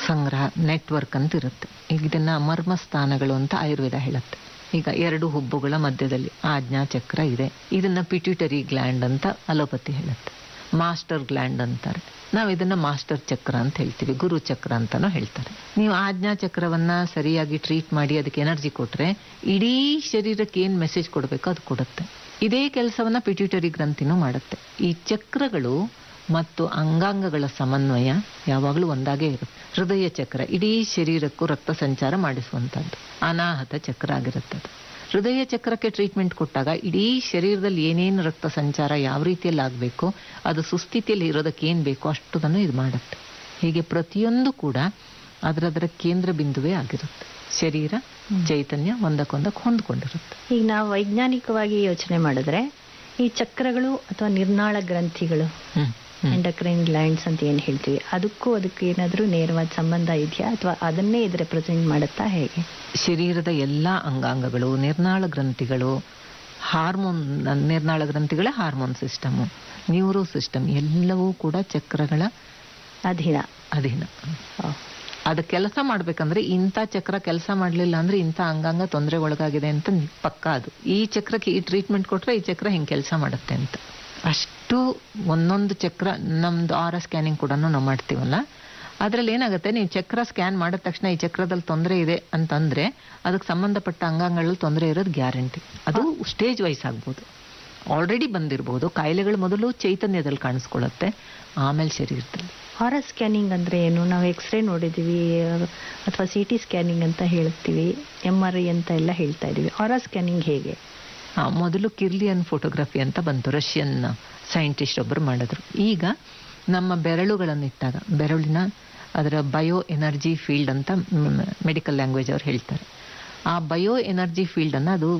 ಸಂಗ್ರಹ ನೆಟ್ವರ್ಕ್ ಅಂತ ಇರುತ್ತೆ ಈಗ ಇದನ್ನ ಮರ್ಮ ಸ್ಥಾನಗಳು ಅಂತ ಆಯುರ್ವೇದ ಹೇಳುತ್ತೆ ಈಗ ಎರಡು ಹುಬ್ಬುಗಳ ಮಧ್ಯದಲ್ಲಿ ಆಜ್ಞಾ ಚಕ್ರ ಇದೆ ಇದನ್ನ ಪಿಟ್ಯೂಟರಿ ಗ್ಲ್ಯಾಂಡ್ ಅಂತ ಅಲೋಪತಿ ಹೇಳುತ್ತೆ ಮಾಸ್ಟರ್ ಗ್ಲ್ಯಾಂಡ್ ಅಂತಾರೆ ನಾವು ಇದನ್ನ ಮಾಸ್ಟರ್ ಚಕ್ರ ಅಂತ ಹೇಳ್ತೀವಿ ಗುರು ಚಕ್ರ ಅಂತಾನೂ ಹೇಳ್ತಾರೆ ನೀವು ಆಜ್ಞಾ ಚಕ್ರವನ್ನ ಸರಿಯಾಗಿ ಟ್ರೀಟ್ ಮಾಡಿ ಅದಕ್ಕೆ ಎನರ್ಜಿ ಕೊಟ್ರೆ ಇಡೀ ಶರೀರಕ್ಕೆ ಏನ್ ಮೆಸೇಜ್ ಕೊಡಬೇಕು ಅದು ಕೊಡುತ್ತೆ ಇದೇ ಕೆಲಸವನ್ನ ಪಿಟ್ಯೂಟರಿ ಗ್ರಂಥಿನೂ ಮಾಡುತ್ತೆ ಈ ಚಕ್ರಗಳು ಮತ್ತು ಅಂಗಾಂಗಗಳ ಸಮನ್ವಯ ಯಾವಾಗಲೂ ಒಂದಾಗೇ ಇರುತ್ತೆ ಹೃದಯ ಚಕ್ರ ಇಡೀ ಶರೀರಕ್ಕೂ ರಕ್ತ ಸಂಚಾರ ಮಾಡಿಸುವಂತದ್ದು ಅನಾಹತ ಚಕ್ರ ಆಗಿರುತ್ತೆ ಅದು ಹೃದಯ ಚಕ್ರಕ್ಕೆ ಟ್ರೀಟ್ಮೆಂಟ್ ಕೊಟ್ಟಾಗ ಇಡೀ ಶರೀರದಲ್ಲಿ ಏನೇನು ರಕ್ತ ಸಂಚಾರ ಯಾವ ರೀತಿಯಲ್ಲಿ ಆಗಬೇಕು ಅದು ಸುಸ್ಥಿತಿಯಲ್ಲಿ ಇರೋದಕ್ಕೆ ಏನು ಬೇಕೋ ಅಷ್ಟುದನ್ನು ಇದು ಮಾಡುತ್ತೆ ಹೀಗೆ ಪ್ರತಿಯೊಂದು ಕೂಡ ಅದರದರ ಕೇಂದ್ರ ಬಿಂದುವೇ ಆಗಿರುತ್ತೆ ಶರೀರ ಚೈತನ್ಯ ಒಂದಕ್ಕೊಂದಕ್ಕೆ ಹೊಂದ್ಕೊಂಡಿರುತ್ತೆ ಈಗ ನಾವು ವೈಜ್ಞಾನಿಕವಾಗಿ ಯೋಚನೆ ಮಾಡಿದ್ರೆ ಈ ಚಕ್ರಗಳು ಅಥವಾ ನಿರ್ನಾಳ ಗ್ರಂಥಿಗಳು ಹ್ಮ್ ಹ್ಮ್. ಎಂಡಕ್ರೈನ್ ಗ್ಲ್ಯಾಂಡ್ಸ್ ಅಂತ ಏನ್ ಹೇಳ್ತೀವಿ ಅದಕ್ಕೂ ಅದಕ್ಕೆ ಏನಾದ್ರೂ ನೇರವಾದ ಸಂಬಂಧ ಇದೆಯಾ ಅಥವಾ ಅದನ್ನೇ ಇದು ರೆಪ್ರೆಸೆಂಟ್ ಮಾಡುತ್ತಾ ಹೇಗೆ ಶರೀರದ ಎಲ್ಲಾ ಅಂಗಾಂಗಗಳು ನಿರ್ನಾಳ ಗ್ರಂಥಿಗಳು ಹಾರ್ಮೋನ್ ನಿರ್ನಾಳ ಗ್ರಂಥಿಗಳೇ ಹಾರ್ಮೋನ್ ಸಿಸ್ಟಮ್ ನ್ಯೂರೋ ಸಿಸ್ಟಮ್ ಎಲ್ಲವೂ ಕೂಡ ಚಕ್ರಗಳ ಅಧೀನ ಅಧೀನ ಓ. ಅದು ಕೆಲಸ ಮಾಡ್ಬೇಕಂದ್ರೆ ಇಂಥ ಚಕ್ರ ಕೆಲಸ ಮಾಡ್ಲಿಲ್ಲ ಅಂದ್ರೆ ಇಂಥ ಅಂಗಾಂಗ ತೊಂದರೆ ಒಳಗಾಗಿದೆ ಅಂತ ಪಕ್ಕ ಅದು ಈ ಚಕ್ರಕ್ಕೆ ಈ ಟ್ರೀಟ್ಮೆಂಟ್ ಕೊಟ್ರೆ ಈ ಚಕ್ರ ಹಿಂಗ್ ಕೆಲಸ ಮಾಡುತ್ತೆ ಅಂತ ಅಷ್ಟು ಒಂದೊಂದು ಚಕ್ರ ನಮ್ದು ಆರ ಸ್ಕ್ಯಾನಿಂಗ್ ಕೂಡ ನಾವು ಮಾಡ್ತೀವಲ್ಲ ಅದ್ರಲ್ಲಿ ಏನಾಗುತ್ತೆ ನೀವು ಚಕ್ರ ಸ್ಕ್ಯಾನ್ ಮಾಡಿದ ತಕ್ಷಣ ಈ ಚಕ್ರದಲ್ಲಿ ತೊಂದರೆ ಇದೆ ಅಂತಂದ್ರೆ ಅದಕ್ಕೆ ಸಂಬಂಧಪಟ್ಟ ಅಂಗಾಂಗಗಳಲ್ಲಿ ತೊಂದರೆ ಇರೋದು ಗ್ಯಾರಂಟಿ ಅದು ಸ್ಟೇಜ್ ವೈಸ್ ಆಗ್ಬೋದು ಆಲ್ರೆಡಿ ಬಂದಿರಬಹುದು ಕಾಯಿಲೆಗಳು ಮೊದಲು ಚೈತನ್ಯದಲ್ಲಿ ಕಾಣಿಸ್ಕೊಳ್ಳುತ್ತೆ ಆಮೇಲೆ ಶರೀರದಲ್ಲಿ ಆರ್ ಸ್ಕ್ಯಾನಿಂಗ್ ಅಂದ್ರೆ ಏನು ನಾವು ಎಕ್ಸ್ರೇ ನೋಡಿದೀವಿ ಅಥವಾ ಸಿ ಟಿ ಸ್ಕ್ಯಾನಿಂಗ್ ಅಂತ ಹೇಳ್ತೀವಿ ಎಂ ಆರ್ ಐ ಅಂತ ಎಲ್ಲ ಹೇಳ್ತಾ ಇದೀವಿ ಆರ್ ಸ್ಕ್ಯಾನಿಂಗ್ ಹೇಗೆ ಆ, ಮೊದಲು ಕಿರ್ಲಿಯನ್ ಫೋಟೋಗ್ರಫಿ ಅಂತ ಬಂತು ರಷ್ಯನ್ ಸೈಂಟಿಸ್ಟ್ ಒಬ್ಬರು ಮಾಡಿದ್ರು ಈಗ ನಮ್ಮ ಬೆರಳುಗಳನ್ನು ಇಟ್ಟಾಗ ಬೆರಳಿನ ಅದರ ಬಯೋ ಎನರ್ಜಿ ಫೀಲ್ಡ್ ಅಂತ ಮೆಡಿಕಲ್ ಲ್ಯಾಂಗ್ವೇಜ್ ಅವ್ರು ಹೇಳ್ತಾರೆ ಆ ಬಯೋ ಎನರ್ಜಿ ಫೀಲ್ಡ್ ಅನ್ನ ಅದು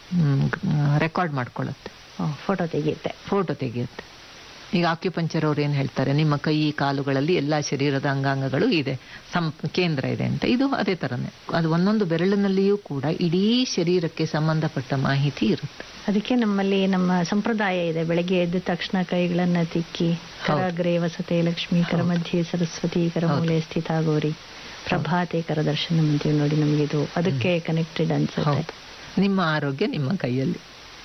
ರೆಕಾರ್ಡ್ ಮಾಡ್ಕೊಳ್ಳುತ್ತೆ ಫೋಟೋ ತೆಗೆಯುತ್ತೆ ಫೋಟೋ ತೆಗೆಯುತ್ತೆ ಈಗ ಆಕ್ಯುಪಂಚರ್ ಅವ್ರು ಏನ್ ಹೇಳ್ತಾರೆ ನಿಮ್ಮ ಕೈ ಕಾಲುಗಳಲ್ಲಿ ಎಲ್ಲಾ ಶರೀರದ ಅಂಗಾಂಗಗಳು ಇದೆ ಸಂ ಕೇಂದ್ರ ಇದೆ ಅಂತ ಇದು ಅದೇ ತರನೇ ಅದು ಒಂದೊಂದು ಬೆರಳಿನಲ್ಲಿಯೂ ಕೂಡ ಇಡೀ ಶರೀರಕ್ಕೆ ಸಂಬಂಧಪಟ್ಟ ಮಾಹಿತಿ ಇರುತ್ತೆ ಅದಕ್ಕೆ ನಮ್ಮಲ್ಲಿ ನಮ್ಮ ಸಂಪ್ರದಾಯ ಇದೆ ಬೆಳಗ್ಗೆ ಎದ್ದ ತಕ್ಷಣ ಕೈಗಳನ್ನ ತಿಕ್ಕಿ ಕರಗ್ರೆ ವಸತೆ ಲಕ್ಷ್ಮೀ ಕರ ಮಧ್ಯೆ ಸರಸ್ವತಿ ಕರ ಮೂಲೆ ಸ್ಥಿತ ಗೌರಿ ಪ್ರಭಾತೆ ಕರ ದರ್ಶನ ಅಂತೀವಿ ನೋಡಿ ನಮ್ಗೆ ಇದು ಅದಕ್ಕೆ ಕನೆಕ್ಟೆಡ್ ಅನ್ಸುತ್ತೆ ಹೌದು ನಿಮ್ಮ ಆರೋಗ್ಯ ನಿಮ್ಮ ಕೈಯಲ್ಲಿ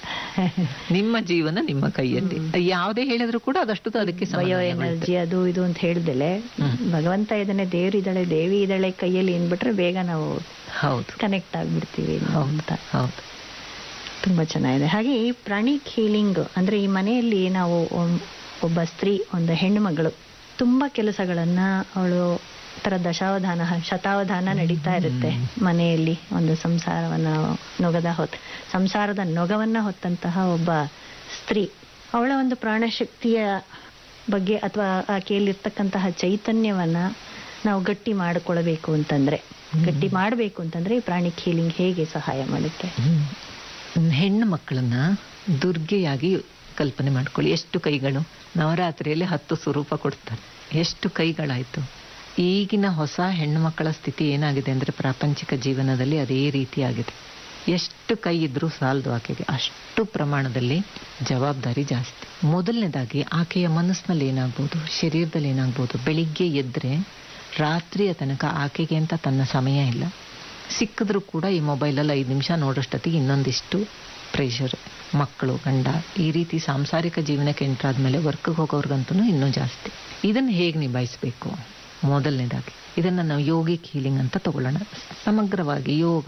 ನಿಮ್ಮ ಜೀವನ ನಿಮ್ಮ ಕೈಯಲ್ಲಿ ಯಾವುದೇ ಹೇಳಿದ್ರು ಕೂಡ ಅದಷ್ಟು ಅದಕ್ಕೆ ಬಯೋ ಸಂಬಂಧ ಎನರ್ಜಿ ಅದು ಇದು ಅಂತ ಹೇಳ್ದಲೆ ಭಗವಂತ ಇದನ್ನೇ ದೇವ್ರು ಇದ್ದಾಳೆ ದೇವಿ ಇದ್ದಾಳೆ ಕೈಯಲ್ಲಿ ಏನ್ಬಿಟ್ರೆ ಬೇಗ ನಾವು ಹೌದು ಕನೆಕ್ಟ್ ಆಗ್ಬಿಡ್ತೀವಿ ಹೌದು ಅಂತ ಹೌದು ತುಂಬಾ ಚೆನ್ನಾಗಿದೆ ಹಾಗೆ ಈ ಪ್ರಾಣಿಕ್ ಹೀಲಿಂಗ್ ಅಂದ್ರೆ ಈ ಮನೆಯಲ್ಲಿ ನಾವು ಒಂ- ಒಬ್ಬ ಸ್ತ್ರೀ ಒಂದು ಹೆಣ್ಣು ಮಗಳು ತುಂಬಾ ಕೆಲಸಗಳನ್ನ ಅವಳು ತರ ದಶಾವಧಾನ ಶತಾವಧಾನ ನಡೀತಾ ಇರುತ್ತೆ ಮನೆಯಲ್ಲಿ ಒಂದು ಸಂಸಾರವನ್ನ ನೊಗದ ಹೊತ್ ಸಂಸಾರದ ನೊಗವನ್ನ ಹೊತ್ತಂತಹ ಒಬ್ಬ ಸ್ತ್ರೀ ಅವಳ ಒಂದು ಪ್ರಾಣಶಕ್ತಿಯ ಬಗ್ಗೆ ಅಥವಾ ಆಕೆಯಲ್ಲಿರ್ತಕ್ಕಂತಹ ಚೈತನ್ಯವನ್ನ ನಾವು ಗಟ್ಟಿ ಮಾಡಿಕೊಳ್ಬೇಕು ಅಂತಂದ್ರೆ ಗಟ್ಟಿ ಮಾಡಬೇಕು ಅಂತಂದ್ರೆ ಈ ಪ್ರಾಣಿಕ್ ಹೀಲಿಂಗ್ ಹೇಗೆ ಸಹಾಯ ಮಾಡುತ್ತೆ ಹ್ಮ್. ಹೆಣ್ಣು ಮಕ್ಕಳನ್ನ ದುರ್ಗೆಯಾಗಿ ಕಲ್ಪನೆ ಮಾಡ್ಕೊಳ್ಳಿ ಎಷ್ಟು ಕೈಗಳು ನವರಾತ್ರಿಯಲ್ಲಿ ಹತ್ತು ಸ್ವರೂಪ ಕೊಡ್ತಾರೆ ಎಷ್ಟು ಕೈಗಳಾಯ್ತು ಈಗಿನ ಹೊಸ ಹೆಣ್ಣು ಮಕ್ಕಳ ಸ್ಥಿತಿ ಏನಾಗಿದೆ ಅಂದ್ರೆ ಪ್ರಾಪಂಚಿಕ ಜೀವನದಲ್ಲಿ ಅದೇ ರೀತಿಯಾಗಿದೆ ಎಷ್ಟು ಕೈ ಇದ್ರೂ ಸಾಲದು ಆಕೆಗೆ ಅಷ್ಟು ಪ್ರಮಾಣದಲ್ಲಿ ಜವಾಬ್ದಾರಿ ಜಾಸ್ತಿ ಮೊದಲನೇದಾಗಿ ಆಕೆಯ ಮನಸ್ಸಿನಲ್ಲಿ ಏನಾಗ್ಬೋದು ಶರೀರದಲ್ಲಿ ಏನಾಗ್ಬೋದು ಬೆಳಿಗ್ಗೆ ಎದ್ರೆ ರಾತ್ರಿಯ ತನಕ ಆಕೆಗೆ ಅಂತ ತನ್ನ ಸಮಯ ಇಲ್ಲ ಸಿಕ್ಕಿದ್ರು ಕೂಡ ಈ ಮೊಬೈಲಲ್ಲಿ ಐದು ನಿಮಿಷ ನೋಡೋಷ್ಟೊತ್ತಿಗೆ ಇನ್ನೊಂದಿಷ್ಟು ಪ್ರೆಷರ್ ಮಕ್ಕಳು ಗಂಡ ಈ ರೀತಿ ಸಾಂಸಾರಿಕ ಜೀವನಕ್ಕೆ ಎಂಟರ್ ಆದ್ಮೇಲೆ ವರ್ಕ್ಗೆ ಹೋಗೋರ್ಗಂತೂ ಇನ್ನೂ ಜಾಸ್ತಿ ಇದನ್ನು ಹೇಗೆ ನಿಭಾಯಿಸಬೇಕು ಮೊದಲನೇದಾಗಿ ಇದನ್ನ ನಾವು ಯೋಗಿಕ್ ಹೀಲಿಂಗ್ ಅಂತ ತಗೊಳ್ಳೋಣ ಸಮಗ್ರವಾಗಿ ಯೋಗ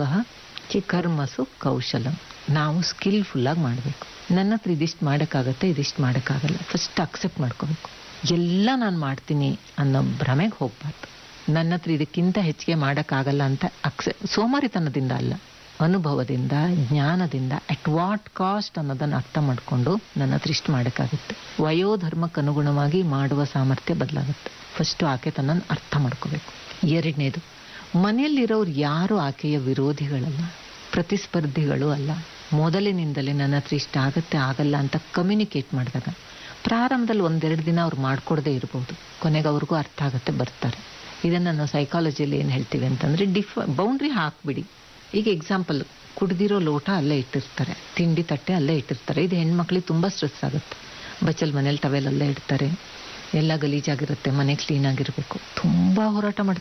ಕರ್ಮಸು ಕೌಶಲಂ ನಾವು ಸ್ಕಿಲ್ಫುಲ್ ಆಗಿ ಮಾಡಬೇಕು ನನ್ನ ಹತ್ರ ಇದಿಷ್ಟು ಮಾಡೋಕ್ಕಾಗತ್ತೆ ಇದಿಷ್ಟು ಮಾಡೋಕ್ಕಾಗಲ್ಲ ಫಸ್ಟ್ ಅಕ್ಸೆಪ್ಟ್ ಮಾಡ್ಕೋಬೇಕು ಎಲ್ಲ ನಾನು ಮಾಡ್ತೀನಿ ಅನ್ನೋ ಭ್ರಮೆಗೆ ಹೋಗ್ಬಾರ್ದು ನನ್ನ ಹತ್ರ ಇದಕ್ಕಿಂತ ಹೆಚ್ಚಿಗೆ ಮಾಡೋಕ್ಕಾಗಲ್ಲ ಅಂತ ಅಕ್ಸೆ ಸೋಮಾರಿತನದಿಂದ ಅಲ್ಲ ಅನುಭವದಿಂದ ಜ್ಞಾನದಿಂದ ಅಟ್ ವಾಟ್ ಕಾಸ್ಟ್ ಅನ್ನೋದನ್ನ ಅರ್ಥ ಮಾಡ್ಕೊಂಡು ನನ್ನ ಹತ್ರ ಇಷ್ಟು ಮಾಡೋಕ್ಕಾಗುತ್ತೆ ವಯೋಧರ್ಮಕ್ಕೆ ಅನುಗುಣವಾಗಿ ಮಾಡುವ ಸಾಮರ್ಥ್ಯ ಬದಲಾಗುತ್ತೆ ಫಸ್ಟ್ ಆಕೆ ತನ್ನನ್ನು ಅರ್ಥ ಮಾಡ್ಕೋಬೇಕು ಎರಡನೇದು ಮನೆಯಲ್ಲಿರೋರು ಯಾರು ಆಕೆಯ ವಿರೋಧಿಗಳಲ್ಲ ಪ್ರತಿಸ್ಪರ್ಧಿಗಳು ಅಲ್ಲ ಮೊದಲಿನಿಂದಲೇ ನನ್ನ ಹತ್ರ ಇಷ್ಟ ಆಗತ್ತೆ ಆಗಲ್ಲ ಅಂತ ಕಮ್ಯುನಿಕೇಟ್ ಮಾಡಿದಾಗ ಪ್ರಾರಂಭದಲ್ಲಿ ಒಂದೆರಡು ದಿನ ಅವ್ರು ಮಾಡ್ಕೊಡದೇ ಇರ್ಬೋದು ಕೊನೆಗೆ ಅವ್ರಿಗೂ ಅರ್ಥ ಆಗುತ್ತೆ ಬರ್ತಾರೆ ಇದನ್ನ ನಾವು ಸೈಕಾಲಜಿಯಲ್ಲಿ ಏನು ಹೇಳ್ತೀವಿ ಅಂತಂದ್ರೆ ಡಿಫ್ ಬೌಂಡ್ರಿ ಹಾಕ್ಬಿಡಿ ಈಗ ಎಕ್ಸಾಂಪಲ್ ಕುಡ್ದಿರೋ ಲೋಟ ಅಲ್ಲೇ ಇಟ್ಟಿರ್ತಾರೆ ತಿಂಡಿ ತಟ್ಟೆ ಅಲ್ಲೇ ಇಟ್ಟಿರ್ತಾರೆ ಇದು ಹೆಣ್ಮಕ್ಳಿಗೆ ತುಂಬಾ ಸ್ಟ್ರೆಸ್ ಆಗುತ್ತೆ ಬಚ್ಚಲ್ ಮನೇಲಿ ಟವೆಲ್ ಅಲ್ಲೇ ಇಡ್ತಾರೆ ಎಲ್ಲ ಗಲೀಜಾಗಿರುತ್ತೆ ಮನೆ ಕ್ಲೀನ್ ಆಗಿರ್ಬೇಕು ತುಂಬಾ ಹೋರಾಟ ಮಾಡ್ತಾರೆ